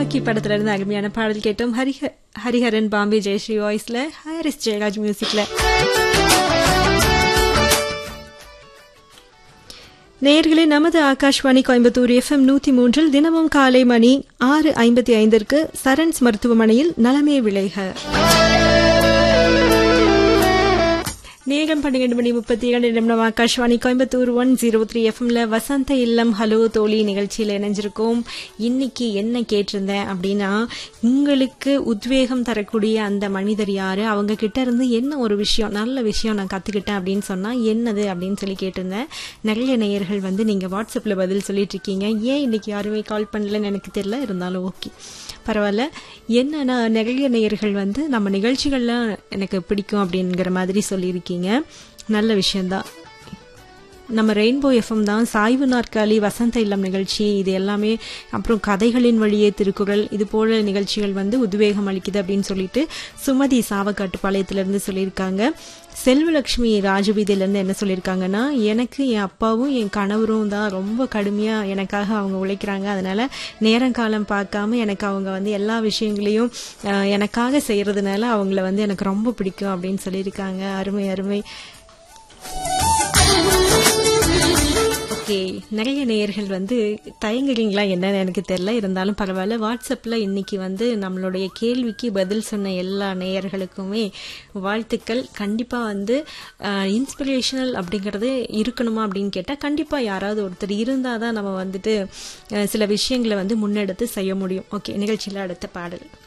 துப்பாக்கி படத்துல இருந்து அருமையான பாடல் கேட்டோம் ஹரிஹ ஹரிஹரன் பாம்பே ஜெயஸ்ரீ வாய்ஸ்ல ஹாரிஸ் ஜெயராஜ் மியூசிக்ல நேயர்களே நமது ஆகாஷ்வாணி கோயம்புத்தூர் எஃப்எம் நூத்தி மூன்றில் தினமும் காலை மணி ஆறு ஐம்பத்தி ஐந்திற்கு சரண்ஸ் மருத்துவமனையில் நலமே விளைக நேரம் பன்னிரண்டு மணி முப்பத்தி இரண்டு நிமிடம் Akashvani Coimbatore one zero three எஃப்எம்ல வசந்த இல்லம் ஹலோ தோழி நிகழ்ச்சியில் இணைஞ்சிருக்கோம் இன்னைக்கு என்ன கேட்டிருந்தேன் அப்படின்னா உங்களுக்கு உத்வேகம் தரக்கூடிய அந்த மனிதர் யாரு அவங்க கிட்ட இருந்து என்ன ஒரு விஷயம் நல்ல விஷயம் நான் கத்துக்கிட்டேன் அப்படின்னு சொன்னா என்னது அப்படின்னு சொல்லி கேட்டிருந்தேன் நிறைய நேயர்கள் வந்து நீங்க வாட்ஸ்அப்ல பதில் சொல்லிட்டு இருக்கீங்க ஏன் இன்னைக்கு யாருமே கால் பண்ணலன்னு எனக்கு தெரியல இருந்தாலும் ஓகே பரவாயில்ல என்னன்னா நிறைய நேயர்கள் வந்து நம்ம நிகழ்ச்சிகள்லாம் எனக்கு பிடிக்கும் அப்படிங்கிற மாதிரி சொல்லியிருக்கீங்க நல்ல விஷயம்தான் நம்ம ரெயின்போ எஃப்எம் தான் சாய்வு நாற்காலி வசந்த இல்லம் நிகழ்ச்சி இது எல்லாமே அப்புறம் கதைகளின் வழியே திருக்குறள் இது போல நிகழ்ச்சிகள் வந்து உத்வேகம் அளிக்குது அப்படின்னு சொல்லிட்டு சுமதி சாவக்காட்டுப்பாளையத்திலிருந்து சொல்லியிருக்காங்க செல்வலட்சுமி ராஜவீதியிலேருந்து என்ன சொல்லியிருக்காங்கன்னா எனக்கு என் அப்பாவும் என் கணவரும் தான் ரொம்ப கடுமையாக எனக்காக அவங்க உழைக்கிறாங்க அதனால நேரம் காலம் பார்க்காம எனக்கு அவங்க வந்து எல்லா விஷயங்களையும் அஹ், எனக்காக செய்யறதுனால அவங்கள வந்து எனக்கு ரொம்ப பிடிக்கும் அப்படின்னு சொல்லியிருக்காங்க அருமை அருமை ஓகே நிறைய நேயர்கள் வந்து தயங்குறீங்களா என்னன்னு எனக்கு தெரியல இருந்தாலும் பரவாயில்ல வாட்ஸ்அப்பில் இன்னைக்கு வந்து நம்மளுடைய கேள்விக்கு பதில் சொன்ன எல்லா நேயர்களுக்குமே வாழ்த்துக்கள் கண்டிப்பாக வந்து இன்ஸ்பிரேஷனல் அப்படிங்கிறது இருக்கணுமா அப்படின்னு கேட்டால் கண்டிப்பாக யாராவது ஒருத்தர் இருந்தால் தான் நம்ம வந்துட்டு அஹ், சில விஷயங்களை வந்து முன்னெடுத்து செய்ய முடியும் ஓகே நிகழ்ச்சியில் அடுத்த பாடல்